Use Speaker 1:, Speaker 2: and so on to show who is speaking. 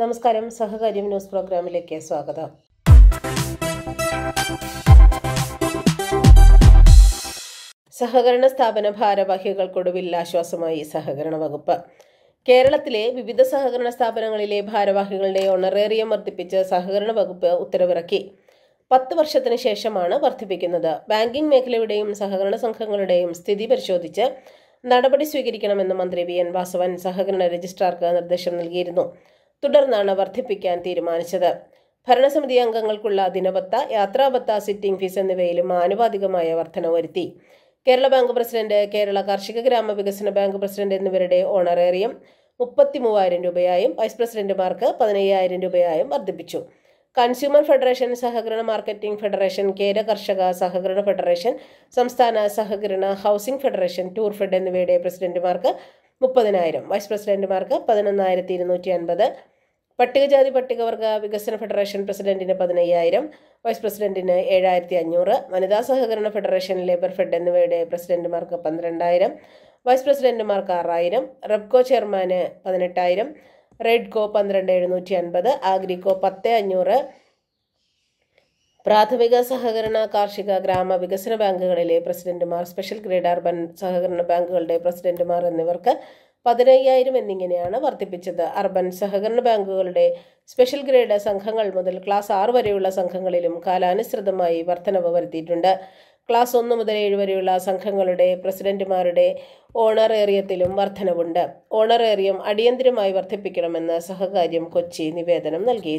Speaker 1: നമസ്കാരം സഹകാര്യം ന്യൂസ് പ്രോഗ്രാമിലേക്ക് സ്വാഗതം സഹകരണ സ്ഥാപന ഭാരവാഹികൾക്കൊടുവിൽ ആശ്വാസമായി സഹകരണ വകുപ്പ് കേരളത്തിലെ വിവിധ സഹകരണ സ്ഥാപനങ്ങളിലെ ഭാരവാഹികളുടെ ഓണറേറിയം വർദ്ധിപ്പിച്ച് സഹകരണ വകുപ്പ് ഉത്തരവിറക്കി പത്ത് വർഷത്തിന് ശേഷമാണ് വർദ്ധിപ്പിക്കുന്നത് ബാങ്കിംഗ് മേഖലയുടെയും സഹകരണ സംഘങ്ങളുടെയും സ്ഥിതി പരിശോധിച്ച് നടപടി സ്വീകരിക്കണമെന്ന് മന്ത്രി വി എൻ വാസവൻ സഹകരണ രജിസ്ട്രാർക്ക് നിർദ്ദേശം നൽകിയിരുന്നു തുടർന്നാണ് വർദ്ധിപ്പിക്കാൻ തീരുമാനിച്ചത് ഭരണസമിതി അംഗങ്ങൾക്കുള്ള ദിനബത്ത യാത്രാബത്ത സിറ്റിംഗ് ഫീസ് എന്നിവയിലും ആനുപാതികമായ വർധന വരുത്തി കേരള ബാങ്ക് പ്രസിഡന്റ് കേരള കാർഷിക ഗ്രാമ വികസന ബാങ്ക് പ്രസിഡന്റ് എന്നിവരുടെ ഓണറേറിയം മുപ്പത്തി മൂവായിരം രൂപയായും വൈസ് പ്രസിഡന്റുമാർക്ക് പതിനയ്യായിരം രൂപയായും വർദ്ധിപ്പിച്ചു കൺസ്യൂമർ ഫെഡറേഷൻ സഹകരണ മാർക്കറ്റിംഗ് ഫെഡറേഷൻ കേര കർഷക സഹകരണ ഫെഡറേഷൻ സംസ്ഥാന സഹകരണ ഹൗസിംഗ് ഫെഡറേഷൻ ടൂർ ഫെഡ് എന്നിവയുടെ പ്രസിഡന്റുമാർക്ക് മുപ്പതിനായിരം വൈസ് പ്രസിഡന്റുമാർക്ക് പതിനൊന്നായിരത്തി ഇരുന്നൂറ്റി അൻപത് പട്ടികജാതി പട്ടികവർഗ വികസന ഫെഡറേഷൻ പ്രസിഡന്റിന് പതിനയ്യായിരം വൈസ് പ്രസിഡന്റിന് ഏഴായിരത്തി അഞ്ഞൂറ് വനിതാ സഹകരണ ഫെഡറേഷൻ ലേബർ ഫെഡ് എന്നിവയുടെ പ്രസിഡന്റുമാർക്ക് പന്ത്രണ്ടായിരം വൈസ് പ്രസിഡന്റുമാർക്ക് ആറായിരം റെപ്കോ ചെയർമാന് പതിനെട്ടായിരം റെഡ്കോ പന്ത്രണ്ട് എഴുന്നൂറ്റി അൻപത് ആഗ്രിക്കോ പത്ത് അഞ്ഞൂറ് പ്രാഥമിക സഹകരണ കാർഷിക ഗ്രാമ വികസന ബാങ്കുകളിലെ പ്രസിഡന്റുമാർ സ്പെഷ്യൽ ഗ്രേഡ് അർബൻ സഹകരണ ബാങ്കുകളുടെ പ്രസിഡന്റുമാർ എന്നിവർക്ക് പതിനയ്യായിരം എന്നിങ്ങനെയാണ് വർദ്ധിപ്പിച്ചത് അർബൻ സഹകരണ ബാങ്കുകളുടെ സ്പെഷ്യൽ ഗ്രേഡ് സംഘങ്ങൾ മുതൽ ക്ലാസ് ആറ് വരെയുള്ള സംഘങ്ങളിലും കാലാനുസൃതമായി വർധനവ് വരുത്തിയിട്ടുണ്ട് ക്ലാസ് ഒന്ന് മുതൽ ഏഴ് വരെയുള്ള സംഘങ്ങളുടെ പ്രസിഡന്റുമാരുടെ ഓണറേറിയത്തിലും വർധനവുണ്ട് ഓണറേറിയം അടിയന്തിരമായി വർദ്ധിപ്പിക്കണമെന്ന് സഹകാര്യം കൊച്ചി നിവേദനം നൽകി